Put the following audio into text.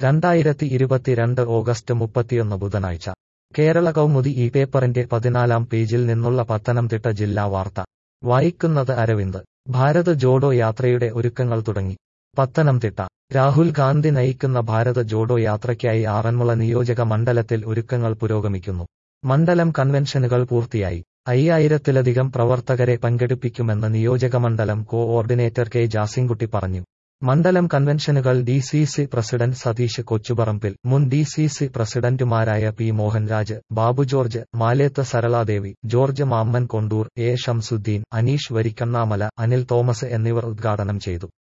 രണ്ടായിരത്തി ഇരുപത്തിരണ്ട് ഓഗസ്റ്റ് മുപ്പത്തിയൊന്ന് ബുധനാഴ്ച കേരള കൗമുദി ഈ പേപ്പറിന്റെ പതിനാലാം പേജിൽ നിന്നുള്ള പത്തനംതിട്ട ജില്ലാ വാർത്ത വായിക്കുന്നത് അരവിന്ദ് ഭാരത് ജോഡോ യാത്രയുടെ ഒരുക്കങ്ങൾ തുടങ്ങി പത്തനംതിട്ട രാഹുൽ ഗാന്ധി നയിക്കുന്ന ഭാരത് ജോഡോ യാത്രയ്ക്കായി ആറന്മുള നിയോജക മണ്ഡലത്തിൽ ഒരുക്കങ്ങൾ പുരോഗമിക്കുന്നു മണ്ഡലം കൺവെൻഷനുകൾ പൂർത്തിയായി അയ്യായിരത്തിലധികം പ്രവർത്തകരെ പങ്കെടുപ്പിക്കുമെന്ന് നിയോജകമണ്ഡലം കോഓർഡിനേറ്റർ കെ ജാസിൻകുട്ടി പറഞ്ഞു മണ്ഡലം കൺവെൻഷനുകൾ D C C president Satheesh Kochuparambil മുൻ ഡി സി സി പ്രസിഡന്റുമാരായ P Mohanraj Babu George Maleth Saraladevi George Mammen Kondoor A Shamsuddin Aneesh Varikkannamala Anil Thomas എന്നിവർ ഉദ്ഘാടനം ചെയ്തു